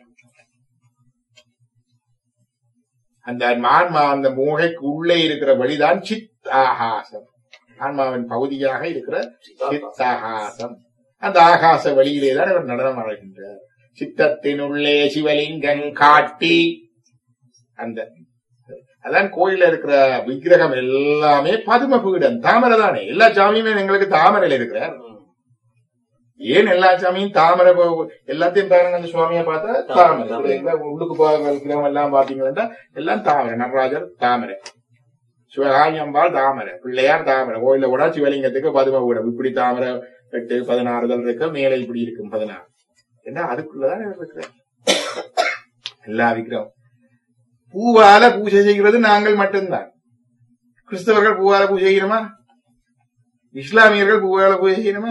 அந்த ஆன்மா அந்த மூகைக்கு உள்ளே இருக்கிற வழிதான் சித் ஆகாசம் ஆன்மாவின் பகுதியாக இருக்கிற சித் ஆகாசம் அந்த ஆகாச வழியிலே தான் அவர் நடனம் ஆடுகின்றார் சித்தத்தினுள்ளே சிவலிங்கம் காட்டி அந்த அதான் கோயில்ல இருக்கிற விக்கிரகம் எல்லாமே பதும பீடம் தாமரை தானே எல்லா சாமியுமே எங்களுக்கு தாமரையில இருக்கிறார் ஏன் எல்லா சாமியும் தாமரை போ- எல்லாத்தையும் பாருங்க அந்த சுவாமியை பார்த்தா தாமரை இப்ப எங்க உள்ளுக்கு போகிற விக்கிரகம் எல்லாம் பாத்தீங்கன்னா எல்லாம் தாமரை நடராஜர் தாமரை சிவகாமி அம்பாள் தாமரை பிள்ளையார் தாமரை கோயில கூட சிவலிங்கத்துக்கு பதும பீடம் இப்படி தாமரை எட்டு பதினாறுதல் இருக்கு மேலே இப்படி இருக்கும் பதினாறு என்ன அதுக்குள்ளதான் இவர் இருக்கிறார் எல்லா விக்கிரகம் பூவால பூஜை செய்கிறது நாங்கள் மட்டும்தான் கிறிஸ்தவர்கள் பூவால பூஜை செய்யணுமா இஸ்லாமியர்கள் பூவால பூஜை செய்யணுமா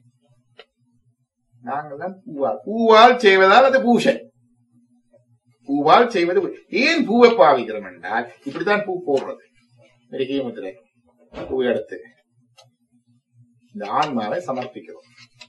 நாங்கள் தான் பூவால் பூவால் செய்வதால் அது பூஜை பூவால் செய்வது பூ- ஏன் பூவை பாவிக்கிறோம் என்றால் இப்படித்தான் பூ போடுறது மெருகிய முத்திரை பூ எடுத்து இந்த ஆன்மாவை சமர்ப்பிக்கிறோம்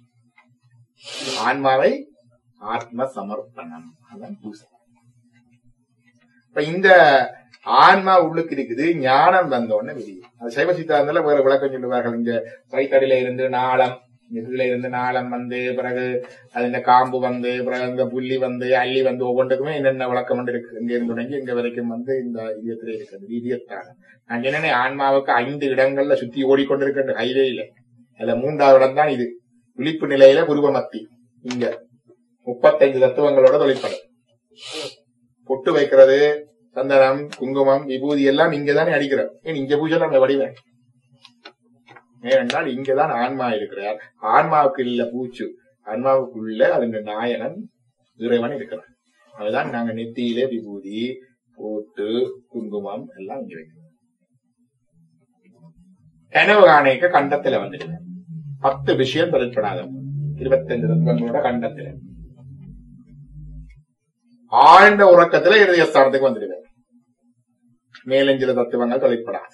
ஆன்மாவை ஆத்ம சமர்ப்பணம் அதான் பூசை இப்ப இந்த ஆன்மா உள்ளுக்கு இருக்குது ஞானம் வந்த உடனே வெளியே அது சைவ சித்தாந்தத்துல வேற விளக்கம் சொல்லுவார்கள் இங்க வயிற்றடியில இருந்து நாளம் இதுல இருந்து நாளம் வந்து பிறகு அது இந்த காம்பு வந்து பிறகு இந்த புள்ளி வந்து அள்ளி வந்து ஒவ்வொன்றுக்குமே என்னென்ன விளக்கம் இருக்கு இங்க இருந்து தொடங்கி இங்க வரைக்கும் வந்து இந்த இதயத்திலே இருக்கிறது இதயத்தானம் நான் என்னென்ன ஆன்மாவுக்கு ஐந்து இடங்கள்ல சுத்தி ஓடிக்கொண்டிருக்கின்ற ஹைவேயில அதுல மூன்றாவது இடம் தான் இது விழிப்பு நிலையில புருவமத்தி இங்க முப்பத்தைந்து தத்துவங்களோட தொழிற்படும் பொட்டு வைக்கிறது சந்தனம் குங்குமம் விபூதி எல்லாம் இங்கதானே அடிக்கிறோம் ஏன் இங்க பூஜை நம்ம வடிவேன் ஏனென்றால் இங்கதான் ஆன்மா இருக்கிறார் ஆன்மாவுக்கு இல்ல பூச்சு ஆன்மாவுக்குள்ள அதன் நாயகன் இறைவன் இருக்கிறார் அதுதான் நாங்க நெத்தியிலே விபூதி போட்டு குங்குமம் எல்லாம் இங்க வைக்கிறோம் கனவு காணைக்க கண்டத்துல வந்துடுது பத்து விஷயம் தொழிற்படாத இருபத்தஞ்சு தத்துவங்களோட கண்டத்துல ஆழ்ந்த உறக்கத்துல இருதய ஸ்தானத்துக்கு வந்துடுவார் மேலஞ்சில தத்துவங்கள் தொலைப்படாது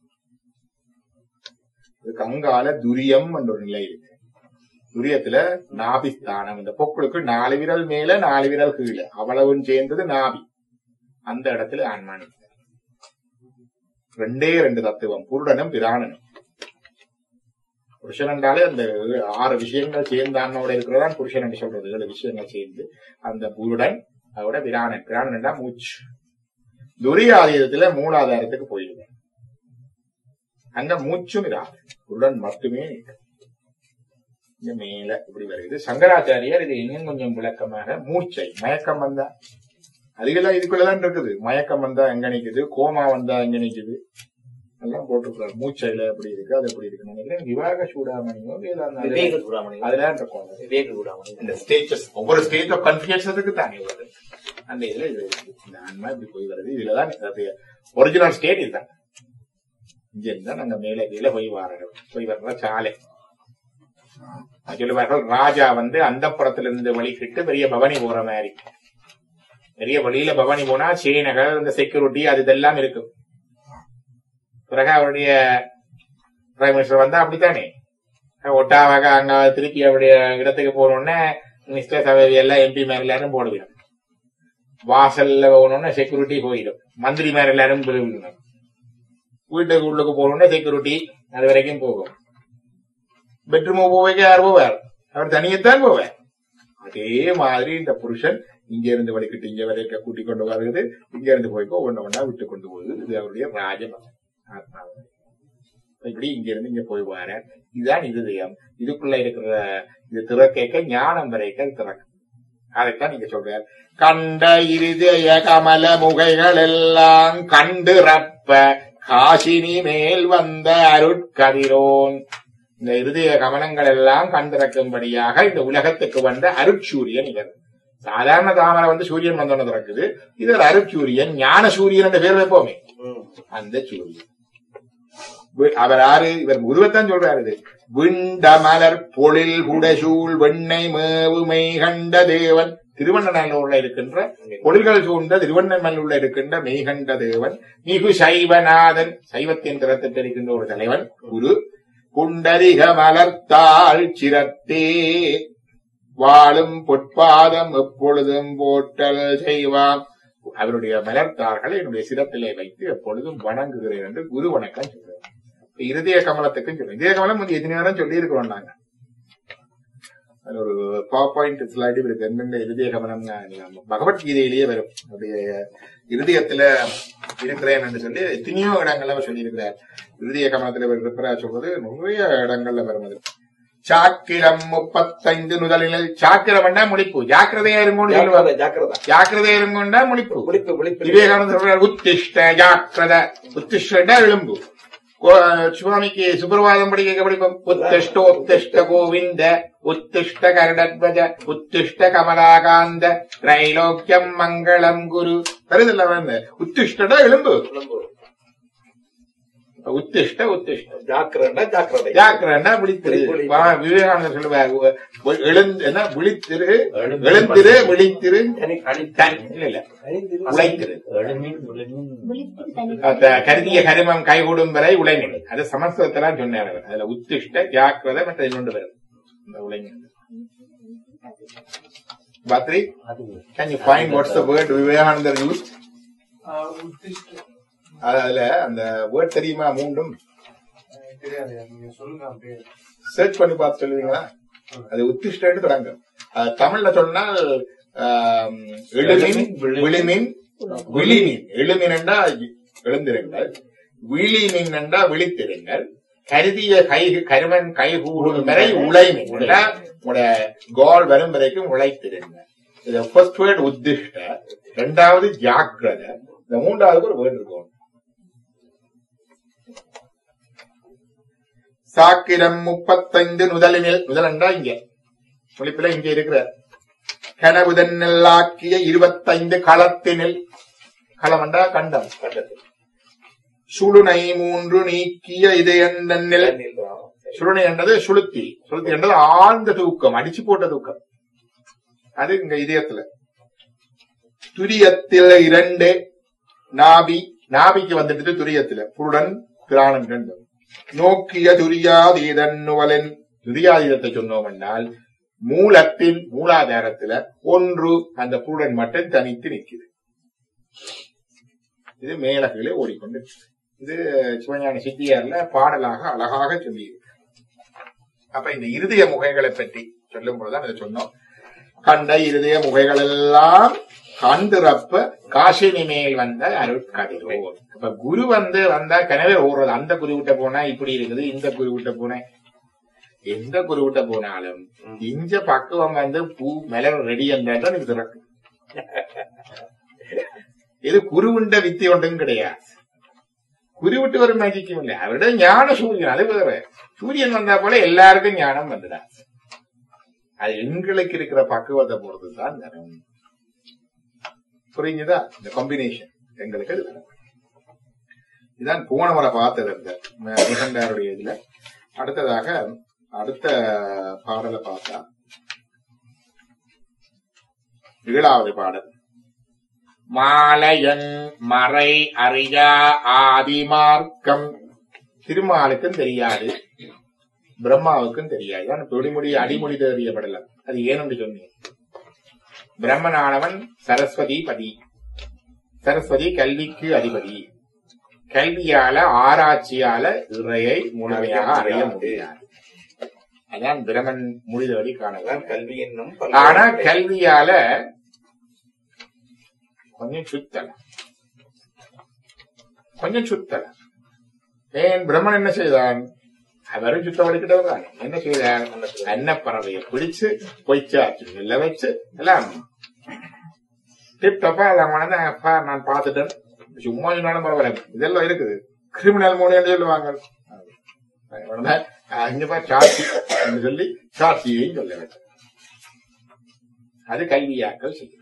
இதுக்கு அங்கால துரியம் என்ற ஒரு நிலை இருக்கு துரியத்துல நாபிஸ்தானம் இந்த பொக்குளுக்கு நாலு விரல் மேல நாலு விரல் கீழே அவ்வளவும் சேர்ந்தது நாபி அந்த இடத்துல ஆன்மா நிற்கிறது. ரெண்டே ரெண்டு தத்துவம் புருடனும் பிராணனும் புருஷன் என்றாலே அந்த ஆறு விஷயங்கள் சேர்ந்த ஆன்மாவோட இருக்கிறதான் புருஷன் என்று சொல்றது ஏழு விஷயங்கள் சேர்ந்து அந்த புருடன் அதோட பிராணன் பிராணன் என்றா மூச்சு துரியாதீதத்துல மூலாதாரத்துக்கு போயிடுவேன் அங்க மூச்சும் இராது புருடன் மட்டுமே நிற்கும் இங்க மேல இப்படி வருது சங்கராச்சாரியார் இது இன்னும் கொஞ்சம் விளக்கமாக மூச்சை மயக்கம் வந்தா அதுக்கெல்லாம் இதுக்குள்ளதான் இருக்குது மயக்கம் வந்தா எங்க நிக்குது கோமா வந்தா எங்க நிக்குது எல்லாம் போட்டிருக்காரு மூச்சையில எப்படி இருக்கு அது எப்படி இருக்கு நினைக்கிறேன் விவாக சூடாமணியோ வேதாந்தா விவேக சூடாமணி அதெல்லாம் இருக்கும் விவேக சூடாமணி இந்த ஸ்டேஜஸ் ஒவ்வொரு ஸ்டேஜ் ஆஃப் கன்ஃபியூஷனுக்கு தானே வருது அந்த இதுல இது இருக்கு. இந்த ஆன்மா இப்படி போய் வருது இதுலதான் ஒரிஜினல் ஸ்டேட் இதுதான் இங்க இருந்தா நாங்க மேல கீழே போய் வரோம் போய் வர்ற சாலை சொல்லுவார்கள் ராஜா வந்து அந்த இருந்து வழிகிட்டு பெரிய பவனி போற மாதிரி பெரிய வழியில பவனி போனா சேனகள் இந்த செக்யூரிட்டி அது இதெல்லாம் இருக்கும் பிறகு அவருடைய பிரைம் மினிஸ்டர் வந்தா அப்படித்தானே ஒட்டாவாக அங்க திருப்பி அவருடைய இடத்துக்கு போனோடனே மினிஸ்டர் சபை எல்லாம் எம்பி மேல எல்லாரும் போடுவிடும் வாசல்ல போனோடனே செக்யூரிட்டி போயிடும் மந்திரி மேல எல்லாரும் போயிடும் வீட்டுக்கு உள்ளுக்கு போனோடனே செக்யூரிட்டி அது வரைக்கும் போகும் பெட்ரூம் போவைக்க யார் போவார் அவர் தனியத்தான் போவார் அதே மாதிரி இந்த புருஷன் இங்க இருந்து வலிக்கிட்டு இங்க வரைக்கும் கூட்டிக் கொண்டு வருகிறது இங்க இருந்து போய்க்கோ ஒண்ணு ஒண்ணா விட்டு கொண்டு போகுது இது அவருடைய ராஜமகம் ஆத்மாவை இப்படி இங்க இருந்து இங்க போய் வார இதுதான் இருதயம் இதுக்குள்ள இருக்கிற இது திறக்கேக்க ஞானம் வரைக்க திறக்கும் அதைத்தான் நீங்க சொல்றார் கண்ட இருதய கமல முகைகள் எல்லாம் கண்டு ரப்ப காசினி மேல் வந்த அருட்கதிரோன் இந்த இருதய கமலங்கள் எல்லாம் கண்டிறக்கும்படியாக இந்த உலகத்துக்கு வந்த அருட்சூரியன் இவர் சாதாரண தாமரை வந்து சூரியன் வந்தோன்னு திறக்குது இது ஒரு அருட்சூரியன் ஞான சூரியன் என்ற பேர் வைப்போமே அந்த சூரியன் வி- அவர் ஆறு இவர் உருவத்தான் சொல்றாரு இது விண்டமலர் பொழில் குடசூழ் வெண்ணை மேவுமை கண்ட தேவன் திருவண்ணநல்லூர்ல இருக்கின்ற பொழில்கள் சூழ்ந்த திருவண்ணமல்லூர்ல இருக்கின்ற மெய்கண்ட தேவன் மிகு சைவநாதன் சைவத்தின் திறத்திட்டு இருக்கின்ற ஒரு தலைவன் குரு குண்டரிக மலர்த்தாள் சிரத்தே வாழும் பொற்பாதம் எப்பொழுதும் போட்டல் செய்வாம் அவருடைய மலர்த்தார்கள் என்னுடைய சிரத்திலே வைத்து எப்பொழுதும் வணங்குகிறேன் என்று குரு வணக்கம் சொல்றார் இப்ப இருதய கமலத்துக்கும் சொல்றேன் இதய கமலம் வந்து எத்தனை நேரம் சொல்லி இருக்கிறோம் நாங்க அதுல ஒரு பவர் பாயிண்ட் ஸ்லைடு இருக்கு எந்தெந்த இருதய கமலம் பகவத்கீதையிலேயே வரும் அப்படிய இருதயத்துல இருக்கிறேன் என்று சொல்லி எத்தனையோ இடங்கள்ல அவர் சொல்லி இருக்கிறார் இருதய கமலத்துல இவர் இருக்கிறார் சொல்றது நிறைய இடங்கள்ல வரும் அது சாக்கிரம் முப்பத்தைந்து முதலில் சாக்கிரம்னா முடிப்பு ஜாக்கிரதையா இருங்கன்னு சொல்லுவாங்க ஜாக்கிரதா ஜாக்கிரதையா இருங்கண்டா முடிப்பு விழிப்பு விழிப்பு விவேகானந்தர் சொல்றார் உத்திஷ்ட ஜாக்கிரத உத்திஷ்டா எழும்பு கோ- சுவாமிக்கு சுப்பிரவாதம் படிக்க படிப்போம் உத்திஷ்ட உத்திஷ்ட கோவிந்த உத்திஷ்ட கருடத்வஜ உத்திஷ்ட கமலாகாந்த திரைலோக்கியம் மங்களம் குரு வருதில்ல வந்து உத்திஷ்டடா எழும்பு விளம்பு. உத்திஷ்ட உத்திஷ்ட ஜாக்கிரதா ஜாக்கிரதை ஜாக்கிரண்டா விழித்திரு விழி. வா, விவேகானந்தர் சொல்லுவார் உ- உ- எழுந்து என்ன விழித்திரு எழுந்திரு விழித்திரு தனி அணி தன் இல்ல இல்ல உழைத்திரு விழித்து தனி அந்த கருதிய கருமம் கைகூடும் வரை உழைநிலை அது சமஸ்கிருதத்தெல்லாம் சொன்னார் அவர் அதுல உத்திஷ்ட ஜாக்கிரதை மற்ற இன்னொன்று வரும் இந்த உழைநிலை Badri can you find what's the word விவேகானந்தர் யூஸ் அதுல அந்த வேர்ட் தெரியுமா மூண்டும் தெரியாது நீங்க சொல்லுங்க அப்படியே சர்ச் பண்ணி பார்த்து சொல்லுவீங்களா அது உத்திஷ்டன்னு தொடங்கும் அது தமிழ்ல சொன்னால் ஆம், எழுமின் விழிமின் விழிமின் எழுமின் என்றா எழுந்திருங்கள் விழிமின் என்றா விழித்திருங்கள் கருதிய கை கருமன் கைகூடும் வரை உழைமின் என்றா உங்களோட கோல் வரும் வரைக்கும் உழைத்திருங்கள் இது ஃபர்ஸ்ட் வேர்ட் உத்திஷ்ட ரெண்டாவது ஜாக்கிரதை இந்த மூன்றாவது ஒரு வேர்டு இருக்கும் சாக்கிரம் முப்பத்தைந்து முதலினில் முதலண்டா இங்க ஒளிப்பில இங்க இருக்கிற கனவுதன்னில் ஆக்கிய இருபத்தைந்து களத்தினில் களமண்டா கண்டம் சுளுனை மூன்று நீக்கிய இதயந்தன்னில் சுளுனை என்றது சுளுத்தி சுளுத்தி என்றது ஆழ்ந்த தூக்கம் அடிச்சு போட்ட தூக்கம் அது இங்க இதயத்துல துரியத்தில் இரண்டு நாபி நாபிக்கு வந்துட்டு துரியத்துல புருடன் பிராணன் ரெண்டும் நோக்கிய துரியாதீதன்னுவலன் துரியாதீதத்தை சொன்னோம் என்றால் மூலத்தின் மூலாதாரத்துல ஒன்று அந்த புருடன் மட்டும் தனித்து நிற்குது இது மேலகிலே ஓடிக்கொண்டு இது சிவஞான சித்தியார்ல பாடலாக அழகாக சொல்லியிருக்கு அப்ப இந்த இருதய முகைகளை பற்றி சொல்லும் பொழுதுதான் இதை சொன்னோம் கண்ட இருதய முகைகள் எல்லாம் கண்டிறப்ப காசினி மேல் வந்த அருட்கதிரோர் அப்ப குரு வந்து வந்தா கனவே ஓடுறது அந்த குரு விட்ட போனா இப்படி இருக்குது இந்த குரு விட்ட போனா எந்த குரு விட்ட போனாலும் இஞ்ச பக்குவம் வந்து பூ மலர் ரெடி என்றால் இது திறக்கும் இது குருவுண்ட வித்தி ஒன்றும் கிடையாது குரு விட்டு வரும் மேஜிக்கும் இல்லை அவருடைய ஞான சூரியன் அது வேற சூரியன் வந்தா போல எல்லாருக்கும் ஞானம் வந்துடா அது எங்களுக்கு இருக்கிற பக்குவத்தை பொறுத்து தான் தரும் புரிஞ்சுதா இந்த காம்பினேஷன் எங்களுக்கு அது வரும் இதுதான் போன முறை பார்த்தது இந்த நிகண்டாருடைய இதுல அடுத்ததாக அடுத்த பாடலை பார்த்தா ஏழாவது பாடல் மாலையன் மறை அறியா ஆதிமார்க்கம் திருமாலுக்கும் தெரியாது பிரம்மாவுக்கும் தெரியாது தான் தொழிமொழி அடிமொழி தெரியப்படல அது ஏன்னு சொன்னீங்க பிரம்மனானவன் சரஸ்வதி பதி சரஸ்வதி கல்விக்கு அதிபதி கல்வியால ஆராய்ச்சியால இறையை முழுமையாக அறிய முடியாது அதான் பிரமன் முடிதவழி காணலாம் அதான் கல்வி என்னும் ஆனா கல்வியால கொஞ்சம் சுத்தலாம் கொஞ்சம் சுத்தலாம் ஏன் பிரம்மன் என்ன செய்தான் அவரும் சுத்த வலிக்கிட்டவர் தான் என்ன செய்தார் அன்னப்பறவையை பிடிச்சு பொய்ச்சாச்சு இல்ல வச்சு எல்லாம் டிப் டப்பா எல்லாம் கொண்டாந்து, அப்பா நான் பார்த்துட்டேன் சும்மா சொன்னாலும் பரவாயில்ல இதெல்லாம் இருக்குது கிரிமினல் மூலியம் சொல்லுவாங்க உடனே, அஹ், இங்க பாரு சாட்சி என்று சொல்லி சாட்சியையும் சொல்ல வேண்டும் அது கல்வியாக்கள் செய்யும்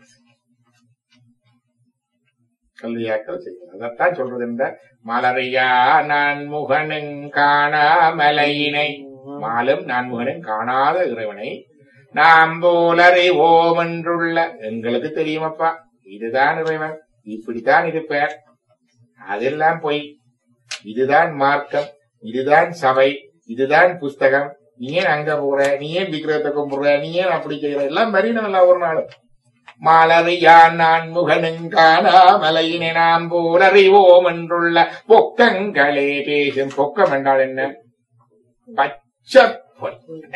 கல்வியாக்கள் செய்யும் அதைத்தான் சொல்றது என்ற மலரையா நான் முகனும் காணாமலையினை மாலும் நான் முகனும் காணாத இறைவனை நாம் போலறிவோம் என்றுள்ள எங்களுக்கு தெரியுமப்பா இதுதான் இறைவன் இப்படித்தான் இருப்பார் அதெல்லாம் பொய் இதுதான் மார்க்கம் இதுதான் சபை இதுதான் புஸ்தகம் நீ ஏன் அங்க போற நீ ஏன் விக்கிரகத்தை கும்பிடுற நீ ஏன் அப்படி செய்யற எல்லாம் மறினவல்ல ஒரு நாள் மாலறியான் நான் முகனுங்கானா மலையினை நாம் போல் அறிவோம் என்றுள்ள பொக்கங்களே பேசும் பொக்கம் என்றால் என்ன பச்சை பொய்.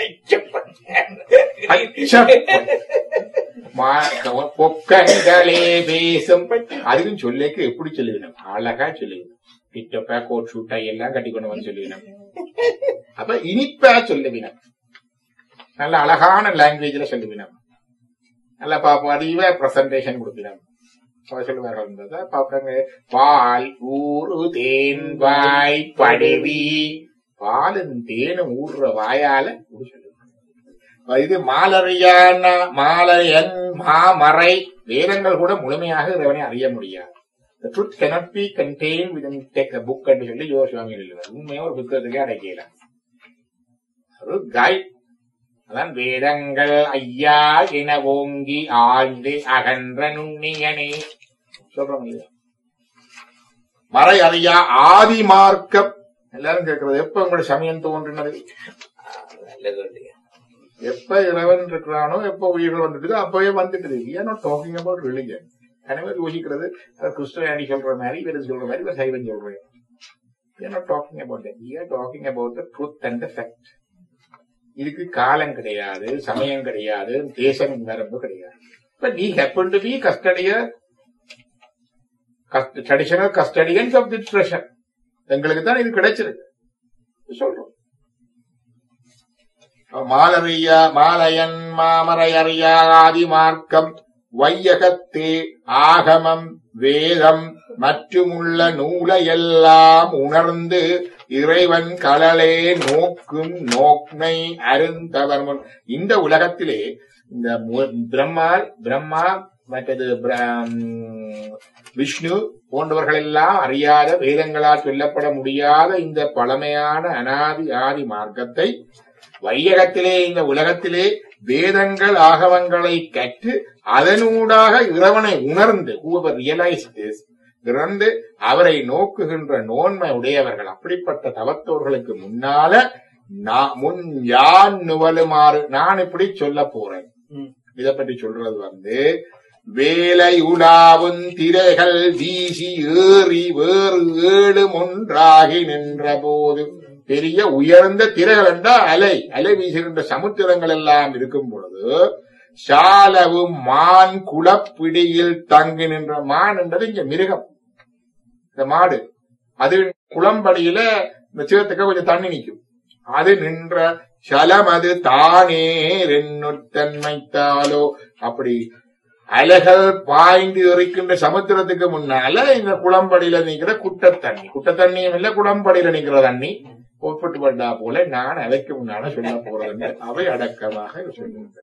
பச்சை பொய். மா- பொக்கங்களே பேசும் அதுக்கும் சொல்லிக்கு எப்படி சொல்லுவினோம் அழகா சொல்லுவினோம் பிட்டப்பா கோட் ஷூட்டா எல்லாம் கட்டி கொண்டு வந்து சொல்லுவினோம் அப்ப இனிப்பா சொல்லுவினம் நல்ல அழகான லாங்குவேஜ்ல சொல்லுவினம் நல்ல பாப்போம் அறிவ பிரசன்டேஷன் கொடுப்பினம் அவர் சொல்லுவார்கள் என்பதை பார்ப்பாங்க பால் ஊறு தேன் வாய் படுவி பாலும் தேனும் ஊறுற வாயால இப்படி சொல்லுவாங்க இது மாலறியான மாலயன் மாமறை வேதங்கள் கூட முழுமையாக இறைவனை அறிய முடியாது The truth cannot be contained within take a book என்று சொல்லி யோசுவாமி எழுதுவார் உண்மையா ஒரு புத்தகத்துக்கே அடைக்கல ஒரு கைட் அதான் வேதங்கள் ஐயா என ஓங்கி ஆழ்ந்து அகன்ற நுண்ணியனே சொல்றோம் இல்லையா மறை அறியா ஆதி மார்க்கம் எல்லாரும் கேட்கறது எப்ப உங்களுடைய சமயம் தோன்றினது நல்லது இல்லையா எப்ப இறைவன் இருக்கிறானோ எப்ப உயிர்கள் வந்துட்டு அப்பவே வந்துட்டு ஏன் டாக்கிங் அபவுட் ரிலிஜன் எனவே யோசிக்கிறது கிறிஸ்டியானி சொல்ற மாதிரி இவர் சொல்ற மாதிரி இவர் சைவன் சொல்றேன் We are not talking about that. We are talking about the truth and the fact. இதுக்கு காலம் கிடையாது சமயம் கிடையாது தேசம் வரம்பு கிடையாது பட் நீ happen to be custodian traditional custodians of the treasure எங்களுக்கு தான் இது கிடைச்சிருக்கு சொல்றோம் மாலறியா மாலயன் மாமரையறியா ஆதி மார்க்கம் வையகத்தே ஆகமம் வேதம் மற்றுமுள்ள நூலையெல்லாம் உணர்ந்து இறைவன் கடலே நோக்கும் நோக்மை அருந்தவர் முன் இந்த உலகத்திலே இந்த மு- பிரம்மா பிரம்மா மற்றது பிர- ம், விஷ்ணு போன்றவர்கள் எல்லாம் அறியாத வேதங்களால் சொல்லப்பட முடியாத இந்த பழமையான அனாதி ஆதி மார்க்கத்தை வையகத்திலே இந்த உலகத்திலே வேதங்கள் ஆகவங்களை கற்று அதனூடாக இறைவனை உணர்ந்து whoever realized this இறந்து அவரை நோக்குகின்ற நோன்மை உடையவர்கள் அப்படிப்பட்ட தவத்தோர்களுக்கு முன்னால நான் முன் யான் நுவலுமாறு நான் இப்படி சொல்ல போறேன் ம். இத பற்றி சொல்றது வந்து வேலை உலாவும் திரைகள் வீசி ஏறி வேறு ஏழும் ஒன்றாகி நின்ற போது பெரிய உயர்ந்த திரைகள் என்றால் அலை அலை வீசுகின்ற சமுத்திரங்கள் எல்லாம் இருக்கும் பொழுது சாலவும் மான் குளப்பிடியில் தங்கி நின்ற மான் என்றது இங்க மிருகம் இந்த மாடு அது குளம்படியில இந்த சேத்துக்க கொஞ்சம் தண்ணி நிக்கும் அது நின்ற சலம் அது தானே ரெண்ணுத்தன்மைத்தாலோ அப்படி அலைகள் பாய்ந்து எறிக்கின்ற சமுத்திரத்துக்கு முன்னால இந்த குளம்படியில நிக்கிற குட்ட தண்ணி குட்ட தண்ணியும் இல்ல குளம்படியில நிக்கிற தண்ணி ஒப்பிட்டு பட்டா போல நான் அவைக்கு முன்னால சொல்ல போறேன் அவை அடக்கமாக சொல்லுங்க